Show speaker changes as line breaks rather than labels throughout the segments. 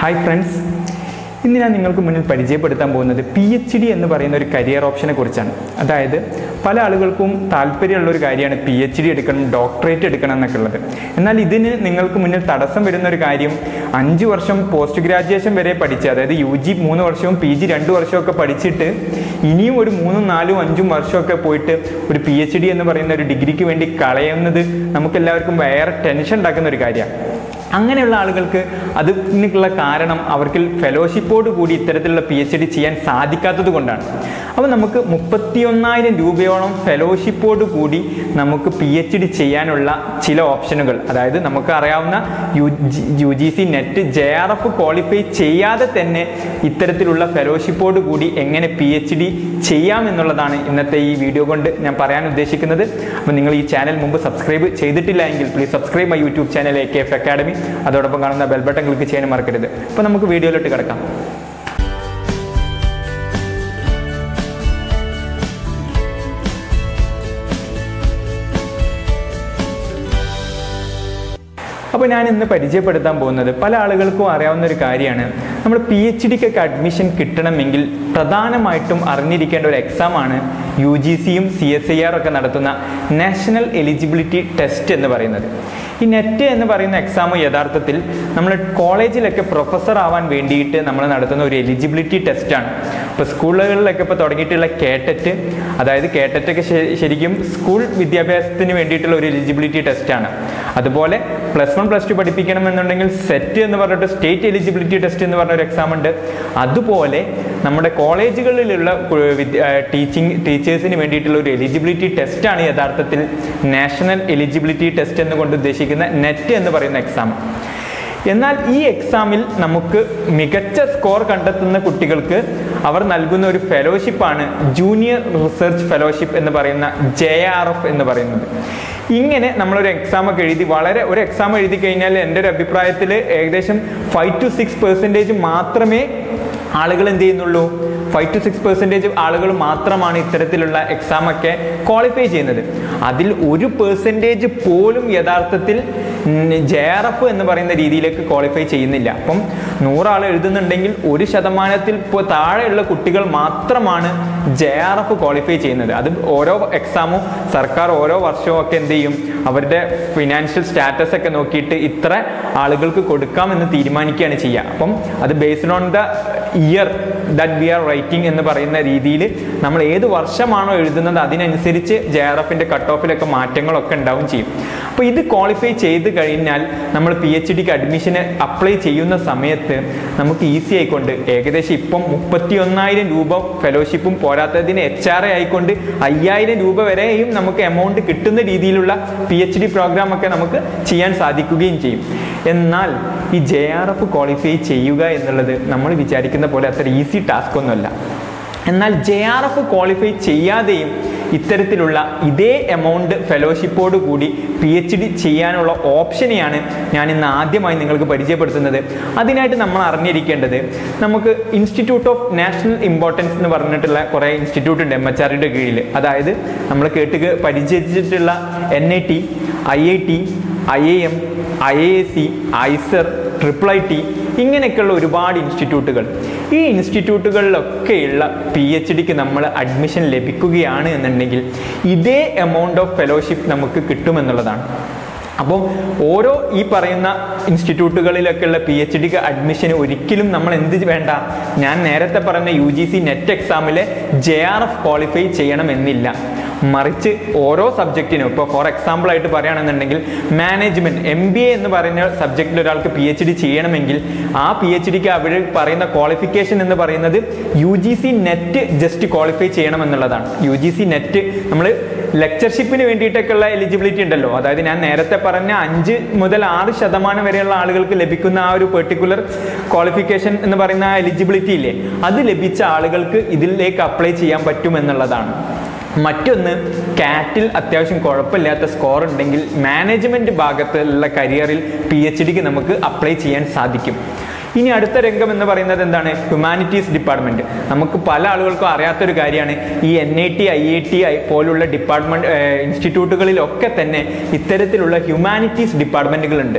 hi friends ഇന്ന് ഞാൻ നിങ്ങൾക്ക് മുന്നിൽ പരിചയപ്പെടുത്താൻ പോകുന്നത് പി എച്ച് ഡി എന്ന് പറയുന്ന ഒരു കരിയർ ഓപ്ഷനെ കുറിച്ചാണ് അതായത് പല ആളുകൾക്കും താല്പര്യമുള്ള ഒരു കാര്യമാണ് പി എച്ച് ഡി എടുക്കണം ഡോക്ടറേറ്റ് എടുക്കണം എന്നൊക്കെ ഉള്ളത് എന്നാൽ ഇതിന് നിങ്ങൾക്ക് മുന്നിൽ തടസ്സം വരുന്ന ഒരു കാര്യം അഞ്ച് വർഷം പോസ്റ്റ് ഗ്രാജുവേഷൻ വരെ പഠിച്ച് അതായത് യു ജി മൂന്ന് വർഷവും പി ജി രണ്ട് വർഷവും ഒക്കെ പഠിച്ചിട്ട് ഇനിയും ഒരു മൂന്നും നാലും അഞ്ചും വർഷമൊക്കെ പോയിട്ട് ഒരു പി എച്ച് ഡി എന്ന് പറയുന്ന ഒരു ഡിഗ്രിക്ക് വേണ്ടി കളയുന്നത് നമുക്കെല്ലാവർക്കും വേറെ ടെൻഷൻ ഉണ്ടാക്കുന്ന ഒരു കാര്യമാണ് അങ്ങനെയുള്ള ആളുകൾക്ക് അതിനുള്ള കാരണം അവർക്ക് ഫെലോഷിപ്പോട് കൂടി ഇത്തരത്തിലുള്ള പി എച്ച് ഡി ചെയ്യാൻ സാധിക്കാത്തത് കൊണ്ടാണ് അപ്പോൾ നമുക്ക് മുപ്പത്തിയൊന്നായിരം രൂപയോളം ഫെലോഷിപ്പോട് കൂടി നമുക്ക് പി എച്ച് ഡി ചെയ്യാനുള്ള ചില ഓപ്ഷനുകൾ അതായത് നമുക്ക് അറിയാവുന്ന U G U G C NET J R F qualify ചെയ്യാതെ തന്നെ ഇത്തരത്തിലുള്ള ഫെലോഷിപ്പോട് കൂടി എങ്ങനെ പി എച്ച് ഡി ചെയ്യാം എന്നുള്ളതാണ് ഇന്നത്തെ ഈ വീഡിയോ കൊണ്ട് ഞാൻ പറയാൻ ഉദ്ദേശിക്കുന്നത് അപ്പോൾ നിങ്ങൾ ഈ ചാനൽ മുമ്പ് സബ്സ്ക്രൈബ് ചെയ്തിട്ടില്ല എങ്കിൽ please subscribe my YouTube channel A K F academy അതോടൊപ്പം കാണുന്ന ബെൽ ബട്ടൺ ക്ലിക്ക് ചെയ്യാൻ മറക്കരുത് അപ്പോൾ നമുക്ക് വീഡിയോയിലോട്ട് കിടക്കാം അപ്പോൾ ഞാൻ ഇന്ന് പരിചയപ്പെടുത്താൻ പോകുന്നത് പല ആളുകൾക്കും അറിയാവുന്ന ഒരു കാര്യമാണ് നമ്മൾ പി എച്ച് ഡിക്കൊക്കെ അഡ്മിഷൻ കിട്ടണമെങ്കിൽ പ്രധാനമായിട്ടും അറിഞ്ഞിരിക്കേണ്ട ഒരു എക്സാമാണ് യു ജി സിയും സി എസ് ഐ ആർ ഒക്കെ നടത്തുന്ന നാഷണൽ എലിജിബിലിറ്റി ടെസ്റ്റ് എന്ന് പറയുന്നത് ഈ നെറ്റ് എന്ന് പറയുന്ന എക്സാം യഥാർത്ഥത്തിൽ നമ്മൾ കോളേജിലൊക്കെ പ്രൊഫസർ ആവാൻ വേണ്ടിയിട്ട് നമ്മൾ നടത്തുന്ന ഒരു എലിജിബിലിറ്റി ടെസ്റ്റാണ് ഇപ്പോൾ സ്കൂളുകളിലൊക്കെ ഇപ്പോൾ തുടങ്ങിയിട്ടുള്ള കേട്ടറ്റ് അതായത് കേട്ടറ്റൊക്കെ ശരിക്കും സ്കൂൾ വിദ്യാഭ്യാസത്തിന് വേണ്ടിയിട്ടുള്ള ഒരു എലിജിബിലിറ്റി ടെസ്റ്റാണ് അതുപോലെ പ്ലസ് വൺ പ്ലസ് ടു പഠിപ്പിക്കണമെന്നുണ്ടെങ്കിൽ സെറ്റ് എന്ന് പറഞ്ഞിട്ട് സ്റ്റേറ്റ് എലിജിബിലിറ്റി ടെസ്റ്റ് എന്ന് പറഞ്ഞ ഒരു എക്സാം ഉണ്ട് അതുപോലെ നമ്മുടെ കോളേജുകളിലുള്ള ടീച്ചിങ് ടീച്ചേഴ്സിന് വേണ്ടിയിട്ടുള്ള ഒരു എലിജിബിലിറ്റി ടെസ്റ്റാണ് യഥാർത്ഥത്തിൽ നാഷണൽ എലിജിബിലിറ്റി ടെസ്റ്റ് എന്നുകൊണ്ട് ഉദ്ദേശിക്കുന്ന നെറ്റ് എന്ന് പറയുന്ന എക്സാം എന്നാൽ ഈ എക്സാമിൽ നമുക്ക് മികച്ച സ്കോർ കണ്ടെത്തുന്ന കുട്ടികൾക്ക് അവർ നൽകുന്ന ഒരു ഫെലോഷിപ്പാണ് ജൂനിയർ റിസർച്ച് ഫെലോഷിപ്പ് എന്ന് പറയുന്ന ജെ ആർ എഫ് എന്ന് പറയുന്നത് ഇങ്ങനെ നമ്മളൊരു എക്സാം ഒക്കെ എഴുതി വളരെ ഒരു എക്സാം എഴുതി കഴിഞ്ഞാൽ എൻ്റെ ഒരു അഭിപ്രായത്തിൽ ഏകദേശം ഫൈവ് ടു സിക്സ് പെർസെൻറ്റേജ് മാത്രമേ ആളുകൾ എന്ത് ചെയ്യുന്നുള്ളൂ ഫൈവ് ടു സിക്സ് പെർസെൻറ്റേജ് ആളുകൾ മാത്രമാണ് ഇത്തരത്തിലുള്ള എക്സാം ഒക്കെ ക്വാളിഫൈ ചെയ്യുന്നത് അതിൽ ഒരു പെർസെൻറ്റേജ് പോലും യഥാർത്ഥത്തിൽ ജെ ആർ എഫ് എന്ന് പറയുന്ന രീതിയിലേക്ക് ക്വാളിഫൈ ചെയ്യുന്നില്ല അപ്പം നൂറാൾ എഴുതുന്നുണ്ടെങ്കിൽ ഒരു ശതമാനത്തിൽ ഇപ്പോൾ താഴെയുള്ള കുട്ടികൾ മാത്രമാണ് ജെ ആർ എഫ് ക്വാളിഫൈ ചെയ്യുന്നത് അത് ഓരോ എക്സാമും സർക്കാർ ഓരോ വർഷവും ഒക്കെ എന്ത് ചെയ്യും അവരുടെ ഫിനാൻഷ്യൽ സ്റ്റാറ്റസ് ഒക്കെ നോക്കിയിട്ട് ഇത്ര ആളുകൾക്ക് കൊടുക്കാം എന്ന് തീരുമാനിക്കുകയാണ് ചെയ്യുക അപ്പം അത് based on the year that we are writing എന്ന് പറയുന്ന രീതിയിൽ നമ്മൾ ഏത് വർഷമാണോ എഴുതുന്നത് അതിനനുസരിച്ച് ജെ ആർ എഫിൻ്റെ കട്ട് ഓഫിലൊക്കെ മാറ്റങ്ങളൊക്കെ ഉണ്ടാവും ചെയ്യും അപ്പോൾ ഇത് ക്വാളിഫൈ ചെയ്ത് കഴിഞ്ഞാൽ നമ്മൾ പി എച്ച് ഡിക്ക് അഡ്മിഷന് അപ്ലൈ ചെയ്യുന്ന സമയത്ത് നമുക്ക് ഈസി ആയിക്കൊണ്ട് ഏകദേശം ഇപ്പം മുപ്പത്തി ഒന്നായിരം രൂപ ഫെലോഷിപ്പും പോരാത്തതിന് എച്ച് ആർ എ ആയിക്കൊണ്ട് അയ്യായിരം രൂപ വരെയും നമുക്ക് എമൗണ്ട് കിട്ടുന്ന രീതിയിലുള്ള പി എച്ച് ഡി പ്രോഗ്രാം ഒക്കെ നമുക്ക് ചെയ്യാൻ സാധിക്കുകയും ചെയ്യും എന്നാൽ ഈ ജെ ആർ എഫ് ക്വാളിഫൈ ചെയ്യുക എന്നുള്ളത് നമ്മൾ വിചാരിക്കുന്ന പോലെ അത്ര ഈസി ടാസ്ക് ഒന്നുമല്ല എന്നാൽ ജെ ആർ എഫ് ക്വാളിഫൈ ചെയ്യാതെയും ഇത്തരത്തിലുള്ള ഇതേ എമൗണ്ട് ഫെലോഷിപ്പോട് കൂടി പി എച്ച് ഡി ചെയ്യാനുള്ള ഓപ്ഷനെയാണ് ഞാൻ ഇന്ന് ആദ്യമായി നിങ്ങൾക്ക് പരിചയപ്പെടുത്തുന്നത് അതിനായിട്ട് നമ്മൾ അറിഞ്ഞിരിക്കേണ്ടത് നമുക്ക് ഇൻസ്റ്റിറ്റ്യൂട്ട് ഓഫ് നാഷണൽ ഇമ്പോർട്ടൻസ് എന്ന് പറഞ്ഞിട്ടുള്ള കുറേ ഇൻസ്റ്റിറ്റ്യൂട്ട് ഉണ്ട് എം എച്ച് ആറിൻ്റെ കീഴിൽ അതായത് നമ്മൾ കേട്ട് പരിചയിച്ചിട്ടുള്ള N I T I I T I A M I A C IISER triple I T ഇങ്ങനെയൊക്കെയുള്ള ഒരുപാട് ഇൻസ്റ്റിറ്റ്യൂട്ടുകൾ ഈ ഇൻസ്റ്റിറ്റ്യൂട്ടുകളിലൊക്കെയുള്ള പി എച്ച് ഡിക്ക് നമ്മൾ അഡ്മിഷൻ ലഭിക്കുകയാണ് എന്നുണ്ടെങ്കിൽ ഇതേ എമൗണ്ട് ഓഫ് ഫെലോഷിപ്പ് നമുക്ക് കിട്ടുമെന്നുള്ളതാണ് അപ്പോൾ ഓരോ ഈ പറയുന്ന ഇൻസ്റ്റിറ്റ്യൂട്ടുകളിലൊക്കെയുള്ള പി എച്ച് ഡിക്ക് അഡ്മിഷന് ഒരിക്കലും നമ്മൾ എന്ത് വേണ്ട ഞാൻ നേരത്തെ പറഞ്ഞ യു ജി സി നെറ്റ് എക്സാമിലെ ജെ ആർ എഫ് ക്വാളിഫൈ ചെയ്യണമെന്നില്ല മറിച്ച് ഓരോ സബ്ജക്റ്റിനും ഇപ്പോൾ ഫോർ എക്സാമ്പിൾ ആയിട്ട് പറയുകയാണെന്നുണ്ടെങ്കിൽ മാനേജ്മെൻറ്റ് എം ബി എ എന്ന് പറയുന്ന സബ്ജക്റ്റിൽ ഒരാൾക്ക് പി എച്ച് ഡി ചെയ്യണമെങ്കിൽ ആ പി എച്ച് ഡിക്ക് അവിടെ പറയുന്ന ക്വാളിഫിക്കേഷൻ എന്ന് പറയുന്നത് U G C NET just qualify ചെയ്യണം എന്നുള്ളതാണ് യു ജി സി നെറ്റ് നമ്മൾ ലെക്ചർഷിപ്പിന് വേണ്ടിയിട്ടൊക്കെയുള്ള എലിജിബിലിറ്റി ഉണ്ടല്ലോ അതായത് ഞാൻ നേരത്തെ പറഞ്ഞ അഞ്ച് മുതൽ ആറ് ശതമാനം വരെയുള്ള ആളുകൾക്ക് ലഭിക്കുന്ന ആ ഒരു പെർട്ടിക്കുലർ ക്വാളിഫിക്കേഷൻ എന്ന് പറയുന്ന ആ എലിജിബിലിറ്റി ഇല്ലേ അത് ലഭിച്ച ആളുകൾക്ക് ഇതിലേക്ക് അപ്ലൈ ചെയ്യാൻ പറ്റും എന്നുള്ളതാണ് മറ്റൊന്ന് കാറ്റിൽ അത്യാവശ്യം കുഴപ്പമില്ലാത്ത സ്കോർ ഉണ്ടെങ്കിൽ മാനേജ്മെൻറ്റ് ഭാഗത്തുള്ള കരിയറിൽ പി എച്ച് ഡിക്ക് നമുക്ക് അപ്ലൈ ചെയ്യാൻ സാധിക്കും ഇനി അടുത്ത രംഗം എന്ന് പറയുന്നത് എന്താണ് ഹ്യൂമാനിറ്റീസ് ഡിപ്പാർട്ട്മെന്റ് നമുക്ക് പല ആളുകൾക്കും അറിയാത്തൊരു കാര്യമാണ് ഈ N I T I I T പോലുള്ള ഡിപ്പാർട്ട്മെന്റ് ഇൻസ്റ്റിറ്റ്യൂട്ടുകളിലൊക്കെ തന്നെ ഇത്തരത്തിലുള്ള ഹ്യൂമാനിറ്റീസ് ഡിപ്പാർട്ട്മെന്റുകളുണ്ട്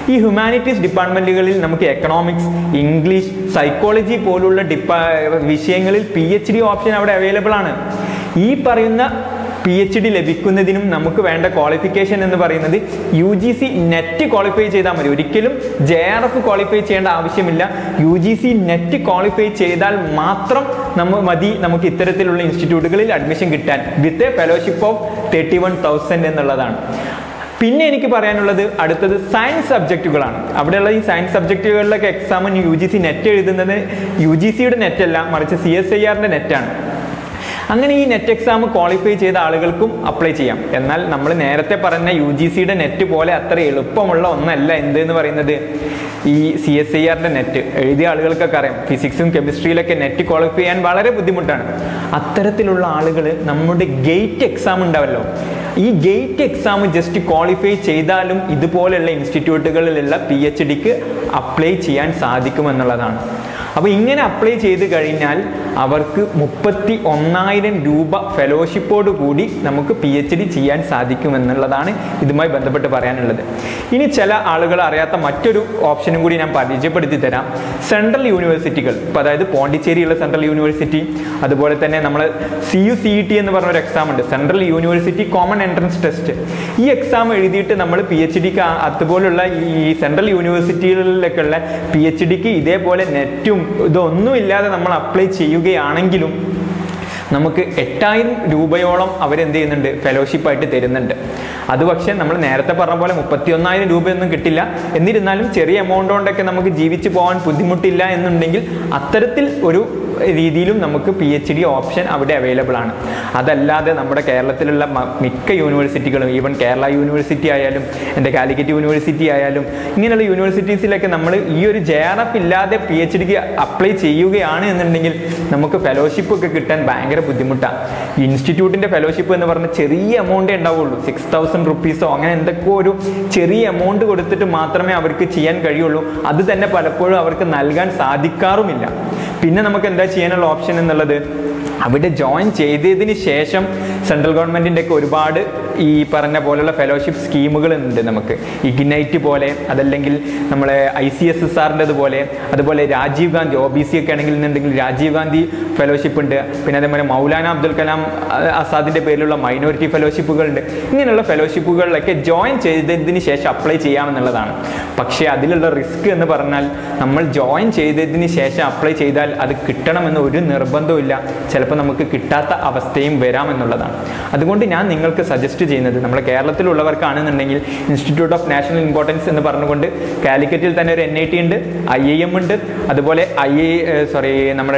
ഈ ഹ്യൂമാനിറ്റീസ് ഡിപ്പാർട്ട്മെൻറ്റുകളിൽ നമുക്ക് എക്കണോമിക്സ് ഇംഗ്ലീഷ് സൈക്കോളജി പോലുള്ള ഡിപ്പാ വിഷയങ്ങളിൽ പി എച്ച് ഡി ഓപ്ഷൻ അവിടെ അവൈലബിൾ ആണ് ഈ പറയുന്ന പി എച്ച് ഡി ലഭിക്കുന്നതിനും നമുക്ക് വേണ്ട ക്വാളിഫിക്കേഷൻ എന്ന് പറയുന്നത് U G C NET qualify ചെയ്താൽ മതി ഒരിക്കലും ജെ ആർ എഫ് ക്വാളിഫൈ ചെയ്യേണ്ട ആവശ്യമില്ല U G C NET qualify ചെയ്താൽ മാത്രം നമ്മ മതി നമുക്ക് ഇത്തരത്തിലുള്ള ഇൻസ്റ്റിറ്റ്യൂട്ടുകളിൽ അഡ്മിഷൻ കിട്ടാൻ with a fellowship of thirty one thousand എന്നുള്ളതാണ് പിന്നെ എനിക്ക് പറയാനുള്ളത് അടുത്തത് സയൻസ് സബ്ജക്റ്റുകളാണ് അവിടെയുള്ള ഈ സയൻസ് സബ്ജക്റ്റുകളിലൊക്കെ എക്സാമിന് യു ജി സി നെറ്റ് എഴുതുന്നത് യു ജി സിയുടെ നെറ്റ് അല്ല മറിച്ച് സി എസ് ഐ ആറിൻ്റെ നെറ്റാണ് അങ്ങനെ ഈ നെറ്റ് എക്സാം ക്വാളിഫൈ ചെയ്ത ആളുകൾക്കും അപ്ലൈ ചെയ്യാം എന്നാൽ നമ്മൾ നേരത്തെ പറഞ്ഞ യു ജി സിയുടെ നെറ്റ് പോലെ അത്ര എളുപ്പമുള്ള ഒന്നല്ല എന്ത് എന്ന് പറയുന്നത് ഈ സി എസ് ഐ ആറിൻ്റെ നെറ്റ് എഴുതിയ ആളുകൾക്കൊക്കെ അറിയാം ഫിസിക്സും കെമിസ്ട്രിയിലൊക്കെ നെറ്റ് ക്വാളിഫൈ ചെയ്യാൻ വളരെ ബുദ്ധിമുട്ടാണ് അത്തരത്തിലുള്ള ആളുകൾ നമ്മുടെ ഗേറ്റ് എക്സാം ഉണ്ടാവല്ലോ ഈ ഗേറ്റ് എക്സാം ജസ്റ്റ് ക്വാളിഫൈ ചെയ്താലും ഇതുപോലെയുള്ള ഇൻസ്റ്റിറ്റ്യൂട്ടുകളിലുള്ള പി എച്ച് ഡിക്ക് അപ്ലൈ ചെയ്യാൻ സാധിക്കുമെന്നുള്ളതാണ് അപ്പോൾ ഇങ്ങനെ അപ്ലൈ ചെയ്ത് കഴിഞ്ഞാൽ അവർക്ക് മുപ്പത്തി ഒന്നായിരം രൂപ ഫെലോഷിപ്പോട് കൂടി നമുക്ക് പി എച്ച് ഡി ചെയ്യാൻ സാധിക്കുമെന്നുള്ളതാണ് ഇതുമായി ബന്ധപ്പെട്ട് പറയാനുള്ളത് ഇനി ചില ആളുകൾ അറിയാത്ത മറ്റൊരു ഓപ്ഷനും കൂടി ഞാൻ പരിചയപ്പെടുത്തി തരാം സെൻട്രൽ യൂണിവേഴ്സിറ്റികൾ ഇപ്പോൾ അതായത് പോണ്ടിച്ചേരിയുള്ള സെൻട്രൽ യൂണിവേഴ്സിറ്റി അതുപോലെ തന്നെ നമ്മൾ സി യു സി ടി എന്ന് പറഞ്ഞ ഒരു എക്സാം ഉണ്ട് central university common entrance test ഈ എക്സാം എഴുതിയിട്ട് നമ്മൾ പി എച്ച് ഡിക്ക് അതുപോലുള്ള ഈ സെൻട്രൽ യൂണിവേഴ്സിറ്റികളിലൊക്കെ ഉള്ള പി എച്ച് ഡിക്ക് ഇതേപോലെ നെറ്റും ഇതൊന്നും ഇല്ലാതെ നമ്മൾ അപ്ലൈ ചെയ്യുകയാണെങ്കിലും നമുക്ക് എട്ടായിരം രൂപയോളം അവരെന്ത് ചെയ്യുന്നുണ്ട് ഫെലോഷിപ്പായിട്ട് തരുന്നുണ്ട് അത് പക്ഷേ നമ്മൾ നേരത്തെ പറഞ്ഞ പോലെ മുപ്പത്തി ഒന്നായിരം രൂപയൊന്നും കിട്ടില്ല എന്നിരുന്നാലും ചെറിയ എമൗണ്ട് കൊണ്ടൊക്കെ നമുക്ക് ജീവിച്ചു പോകാൻ ബുദ്ധിമുട്ടില്ല എന്നുണ്ടെങ്കിൽ അത്തരത്തിൽ ഒരു രീതിയിലും നമുക്ക് പി എച്ച് ഡി ഓപ്ഷൻ അവിടെ അവൈലബിൾ ആണ് അതല്ലാതെ നമ്മുടെ കേരളത്തിലുള്ള മ- മിക്ക യൂണിവേഴ്സിറ്റികളും ഈവൻ കേരള യൂണിവേഴ്സിറ്റി ആയാലും എൻ്റെ കാലിക്കറ്റ് യൂണിവേഴ്സിറ്റി ആയാലും ഇങ്ങനെയുള്ള യൂണിവേഴ്സിറ്റീസിലൊക്കെ നമ്മൾ ഈ ഒരു ജെ ആർ എഫ് ഇല്ലാതെ പി എച്ച് ഡിക്ക് അപ്ലൈ ചെയ്യുകയാണ് എന്നുണ്ടെങ്കിൽ നമുക്ക് ഫെലോഷിപ്പ് ഒക്കെ കിട്ടാൻ ഭയങ്കര ബുദ്ധിമുട്ടാണ് ഇൻസ്റ്റിറ്റ്യൂട്ടിൻ്റെ ഫെലോഷിപ്പ് എന്ന് പറഞ്ഞാൽ ചെറിയ എമൗണ്ടേ ഉണ്ടാവുള്ളൂ സിക്സ് തൗസൻഡ് റുപ്പീസോ അങ്ങനെ എന്തൊക്കെയോ ഒരു ചെറിയ എമൗണ്ട് കൊടുത്തിട്ട് മാത്രമേ അവർക്ക് ചെയ്യാൻ കഴിയുള്ളൂ അത് തന്നെ പലപ്പോഴും അവർക്ക് നൽകാൻ സാധിക്കാറുമില്ല പിന്നെ നമുക്ക് എന്താ ചെയ്യാനുള്ള ഓപ്ഷൻ എന്നുള്ളത് അവിടെ ജോയിൻ ചെയ്തതിന് ശേഷം സെൻട്രൽ ഗവൺമെൻറ്റിൻ്റെ ഒക്കെ ഒരുപാട് ഈ പറഞ്ഞ പോലുള്ള ഫെലോഷിപ്പ് സ്കീമുകൾ ഉണ്ട് നമുക്ക് ഇഗ്നൈറ്റ് പോലെ അതല്ലെങ്കിൽ നമ്മളെ ഐ സി എസ് എസ് ആറിൻ്റെത് പോലെ അതുപോലെ Rajiv Gandhi O B C ഒക്കെ ആണെങ്കിൽ എന്നുണ്ടെങ്കിൽ രാജീവ് ഗാന്ധി ഫെലോഷിപ്പ് ഉണ്ട് പിന്നെ അതേപോലെ മൗലാന അബ്ദുൽ കലാം അഹ് ആസാദിൻ്റെ പേരിലുള്ള മൈനോറിറ്റി ഫെലോഷിപ്പുകൾ ഉണ്ട് ഇങ്ങനെയുള്ള ഫെലോഷിപ്പുകളിലൊക്കെ ജോയിൻ ചെയ്തതിന് ശേഷം അപ്ലൈ ചെയ്യാമെന്നുള്ളതാണ് പക്ഷേ അതിലുള്ള റിസ്ക് എന്ന് പറഞ്ഞാൽ നമ്മൾ ജോയിൻ ചെയ്തതിന് ശേഷം അപ്ലൈ ചെയ്താൽ അത് കിട്ടണമെന്ന് ഒരു നിർബന്ധവും ചിലപ്പോൾ നമുക്ക് കിട്ടാത്ത അവസ്ഥയും വരാമെന്നുള്ളതാണ് അതുകൊണ്ട് ഞാൻ നിങ്ങൾക്ക് സജസ്റ്റ് ചെയ്യുന്നത് നമ്മുടെ കേരളത്തിലുള്ളവർക്കാണെന്നുണ്ടെങ്കിൽ ഇൻസ്റ്റിറ്റ്യൂട്ട് ഓഫ് നാഷണൽ ഇമ്പോർട്ടൻസ് എന്ന് പറഞ്ഞുകൊണ്ട് കാലിക്കറ്റിൽ തന്നെ ഒരു എൻ ഐ ടി ഉണ്ട് ഐ ഐ എം ഉണ്ട് അതുപോലെ ഐ ഐ സോറി നമ്മുടെ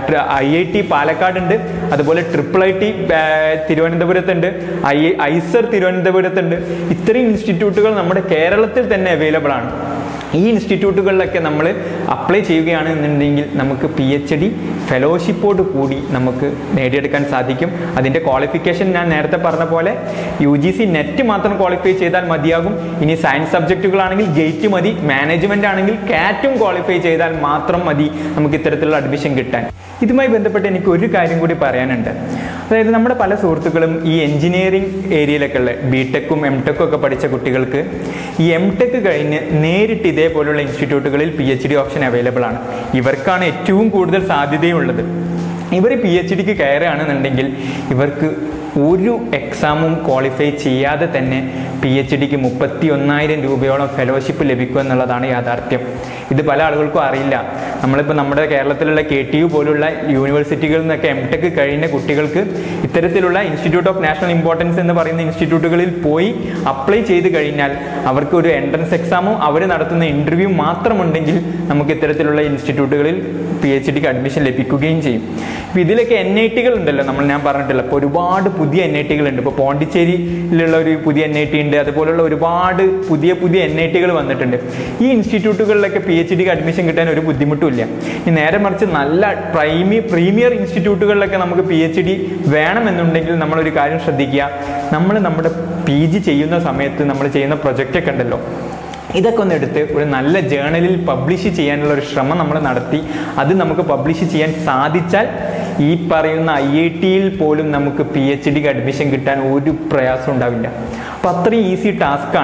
ഐ ഐ ടി പാലക്കാട് ഉണ്ട് അതുപോലെ ട്രിപ്പിൾ ഐ ടി തിരുവനന്തപുരത്തുണ്ട് ഐ ഐസർ തിരുവനന്തപുരത്തുണ്ട് ഇത്രയും ഇൻസ്റ്റിറ്റ്യൂട്ടുകൾ നമ്മുടെ കേരളത്തിൽ തന്നെ അവൈലബിൾ ആണ് ഈ ഇൻസ്റ്റിറ്റ്യൂട്ടുകളിലൊക്കെ നമ്മൾ അപ്ലൈ ചെയ്യുകയാണെന്നുണ്ടെങ്കിൽ നമുക്ക് പി എച്ച് ഡി ഫെലോഷിപ്പോട് കൂടി നമുക്ക് നേടിയെടുക്കാൻ സാധിക്കും അതിൻ്റെ ക്വാളിഫിക്കേഷൻ ഞാൻ നേരത്തെ പറഞ്ഞ പോലെ യു ജി സി നെറ്റ് മാത്രം ക്വാളിഫൈ ചെയ്താൽ മതിയാകും ഇനി സയൻസ് സബ്ജക്റ്റുകളാണെങ്കിൽ ഗേറ്റ് മതി മാനേജ്മെൻ്റ് ആണെങ്കിൽ കാറ്റും ക്വാളിഫൈ ചെയ്താൽ മാത്രം മതി നമുക്ക് ഇത്തരത്തിലുള്ള അഡ്മിഷൻ കിട്ടാൻ ഇതുമായി ബന്ധപ്പെട്ട് എനിക്ക് ഒരു കാര്യം കൂടി പറയാനുണ്ട് അതായത് നമ്മുടെ പല സുഹൃത്തുക്കളും ഈ എഞ്ചിനീയറിംഗ് ഏരിയയിലൊക്കെ ഉള്ള ബി ടെക്കും എം ടെക്കും ഒക്കെ പഠിച്ച കുട്ടികൾക്ക് ഈ എം ടെക് കഴിഞ്ഞ് നേരിട്ട് ഇതേപോലുള്ള ഇൻസ്റ്റിറ്റ്യൂട്ടുകളിൽ P H D option available ആണ് ഇവർക്കാണ് ഏറ്റവും കൂടുതൽ സാധ്യതയുള്ളത് ഇവർ പി എച്ച് ഡിക്ക് കയറുകയാണെന്നുണ്ടെങ്കിൽ ഇവർക്ക് ഒരു എക്സാമും ക്വാളിഫൈ ചെയ്യാതെ തന്നെ പി എച്ച് ഡിക്ക് മുപ്പത്തി ഒന്നായിരം രൂപയോളം ഫെലോഷിപ്പ് ലഭിക്കും എന്നുള്ളതാണ് യാഥാർത്ഥ്യം ഇത് പല ആളുകൾക്കും അറിയില്ല നമ്മളിപ്പോൾ നമ്മുടെ കേരളത്തിലുള്ള കെ ടി യു പോലുള്ള യൂണിവേഴ്സിറ്റികളിൽ നിന്നൊക്കെ എം ടെക് കഴിഞ്ഞ കുട്ടികൾക്ക് ഇത്തരത്തിലുള്ള ഇൻസ്റ്റിറ്റ്യൂട്ട് ഓഫ് നാഷണൽ ഇമ്പോർട്ടൻസ് എന്ന് പറയുന്ന ഇൻസ്റ്റിറ്റ്യൂട്ടുകളിൽ പോയി അപ്ലൈ ചെയ്ത് കഴിഞ്ഞാൽ അവർക്ക് ഒരു എൻട്രൻസ് എക്സാമും അവർ നടത്തുന്ന ഇൻ്റർവ്യൂ മാത്രമുണ്ടെങ്കിൽ നമുക്ക് ഇത്തരത്തിലുള്ള ഇൻസ്റ്റിറ്റ്യൂട്ടുകളിൽ പി എച്ച് ഡിക്ക് അഡ്മിഷൻ ലഭിക്കുകയും ചെയ്യും ഇപ്പോൾ ഇതിലൊക്കെ എൻ ഐ ടികൾ ഉണ്ടല്ലോ നമ്മൾ ഞാൻ പറഞ്ഞിട്ടില്ല ഇപ്പോൾ ഒരുപാട് പുതിയ എൻ ഐ ടികൾ ഉണ്ട് ഇപ്പോൾ പോണ്ടിച്ചേരിയിലുള്ള ഒരു പുതിയ എൻ ഐ ടി ഉണ്ട് അതുപോലുള്ള ഒരുപാട് പുതിയ പുതിയ എൻ ഐ ടികൾ വന്നിട്ടുണ്ട് ഈ ഇൻസ്റ്റിറ്റ്യൂട്ടുകളിലൊക്കെ പി എച്ച് ഡിക്ക് അഡ്മിഷൻ കിട്ടാൻ ഒരു ബുദ്ധിമുട്ടുമില്ല ഈ നേരെ മറിച്ച് നല്ല പ്രൈമി പ്രീമിയർ ഇൻസ്റ്റിറ്റ്യൂട്ടുകളിലൊക്കെ നമുക്ക് പി എച്ച് ഡി വേണമെന്നുണ്ടെങ്കിൽ നമ്മളൊരു കാര്യം ശ്രദ്ധിക്കുക നമ്മൾ നമ്മുടെ പി ജി ചെയ്യുന്ന സമയത്ത് നമ്മൾ ചെയ്യുന്ന പ്രൊജക്റ്റ് ഉണ്ടല്ലോ ഇതൊക്കെ ഒന്ന് എടുത്ത് ഒരു നല്ല ജേണലിൽ പബ്ലിഷ് ചെയ്യാനുള്ള ഒരു ശ്രമം നമ്മൾ നടത്തി അത് നമുക്ക് പബ്ലിഷ് ചെയ്യാൻ സാധിച്ചാൽ ഈ പറയുന്ന ഐ ഐ ടിയിൽ പോലും നമുക്ക് പി എച്ച് ഡിക്ക് അഡ്മിഷൻ കിട്ടാൻ ഒരു പ്രയാസം ഉണ്ടാവില്ല അപ്പോൾ അത്രയും ഈസി ടാസ്ക്കാണ്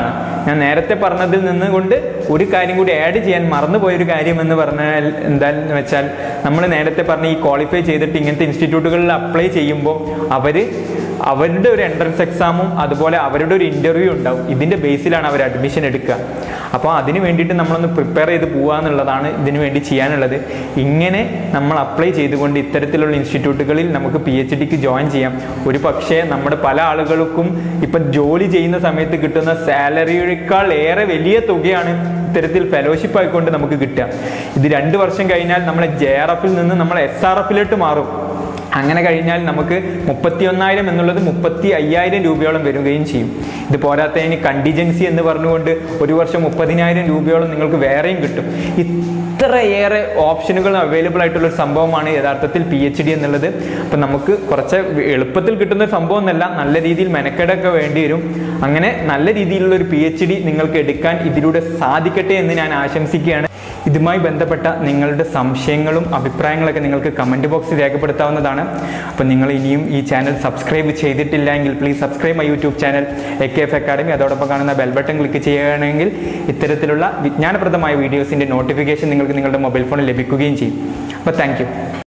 ഞാൻ നേരത്തെ പറഞ്ഞതിൽ നിന്ന് കൊണ്ട് ഒരു കാര്യം കൂടി ആഡ് ചെയ്യാൻ മറന്നുപോയൊരു കാര്യം എന്ന് പറഞ്ഞാൽ എന്താണെന്ന് വെച്ചാൽ നമ്മൾ നേരത്തെ പറഞ്ഞ ഈ ക്വാളിഫൈ ചെയ്തിട്ട് ഇങ്ങനത്തെ ഇൻസ്റ്റിറ്റ്യൂട്ടുകളിൽ അപ്ലൈ ചെയ്യുമ്പോൾ അവർ അവരുടെ ഒരു എൻട്രൻസ് എക്സാമും അതുപോലെ അവരുടെ ഒരു ഇൻ്റർവ്യൂ ഉണ്ടാവും ഇതിൻ്റെ ബേസിലാണ് അവർ അഡ്മിഷൻ എടുക്കുക അപ്പോൾ അതിന് വേണ്ടിയിട്ട് നമ്മളൊന്ന് പ്രിപ്പയർ ചെയ്ത് പോകുക എന്നുള്ളതാണ് ഇതിനു വേണ്ടി ചെയ്യാനുള്ളത് ഇങ്ങനെ നമ്മൾ അപ്ലൈ ചെയ്തുകൊണ്ട് ഇത്തരത്തിലുള്ള ഇൻസ്റ്റിറ്റ്യൂട്ടുകളിൽ നമുക്ക് പി എച്ച് ഡിക്ക് ജോയിൻ ചെയ്യാം ഒരു പക്ഷേ നമ്മുടെ പല ആളുകൾക്കും ഇപ്പം ജോലി ചെയ്യുന്ന സമയത്ത് കിട്ടുന്ന സാലറിയേക്കാൾ ഏറെ വലിയ തുകയാണ് ഇത്തരത്തിൽ ഫെലോഷിപ്പ് ആയിക്കൊണ്ട് നമുക്ക് കിട്ടുക ഇത് രണ്ട് വർഷം കഴിഞ്ഞാൽ നമ്മളെ ജെ ആർ എഫിൽ നിന്ന് നമ്മൾ എസ് ആർ എഫിലോട്ട് മാറും അങ്ങനെ കഴിഞ്ഞാൽ നമുക്ക് മുപ്പത്തി ഒന്നായിരം എന്നുള്ളത് മുപ്പത്തി അയ്യായിരം രൂപയോളം വരികയും ചെയ്യും ഇത് പോരാത്തതിന് കണ്ടിജൻസി എന്ന് പറഞ്ഞുകൊണ്ട് ഒരു വർഷം മുപ്പതിനായിരം രൂപയോളം നിങ്ങൾക്ക് വേറെയും കിട്ടും ഇത്രയേറെ ഓപ്ഷനുകൾ അവൈലബിൾ ആയിട്ടുള്ള ഒരു സംഭവമാണ് യഥാർത്ഥത്തിൽ പി എച്ച് ഡി എന്നുള്ളത് അപ്പം നമുക്ക് കുറച്ച് എളുപ്പത്തിൽ കിട്ടുന്ന ഒരു സംഭവം എന്നല്ല നല്ല രീതിയിൽ മെനക്കെടൊക്കെ വേണ്ടി വരും അങ്ങനെ നല്ല രീതിയിലുള്ള ഒരു പി എച്ച് ഡി നിങ്ങൾക്ക് എടുക്കാൻ ഇതിലൂടെ സാധിക്കട്ടെ എന്ന് ഞാൻ ആശംസിക്കുകയാണ് ഇതുമായി ബന്ധപ്പെട്ട നിങ്ങളുടെ സംശയങ്ങളും അഭിപ്രായങ്ങളൊക്കെ നിങ്ങൾക്ക് കമൻറ്റ് ബോക്സിൽ രേഖപ്പെടുത്താവുന്നതാണ് അപ്പോൾ നിങ്ങൾ ഇനിയും ഈ ചാനൽ സബ്സ്ക്രൈബ് ചെയ്തിട്ടില്ല എങ്കിൽ please subscribe my YouTube channel A K F academy അതോടൊപ്പം കാണുന്ന ബെൽ ബട്ടൺ ക്ലിക്ക് ചെയ്യുകയാണെങ്കിൽ ഇത്തരത്തിലുള്ള വിജ്ഞാനപ്രദമായ വീഡിയോസിൻ്റെ നോട്ടിഫിക്കേഷൻ നിങ്ങൾക്ക് നിങ്ങളുടെ മൊബൈൽ ഫോണിൽ ലഭിക്കുകയും ചെയ്യും അപ്പോൾ താങ്ക്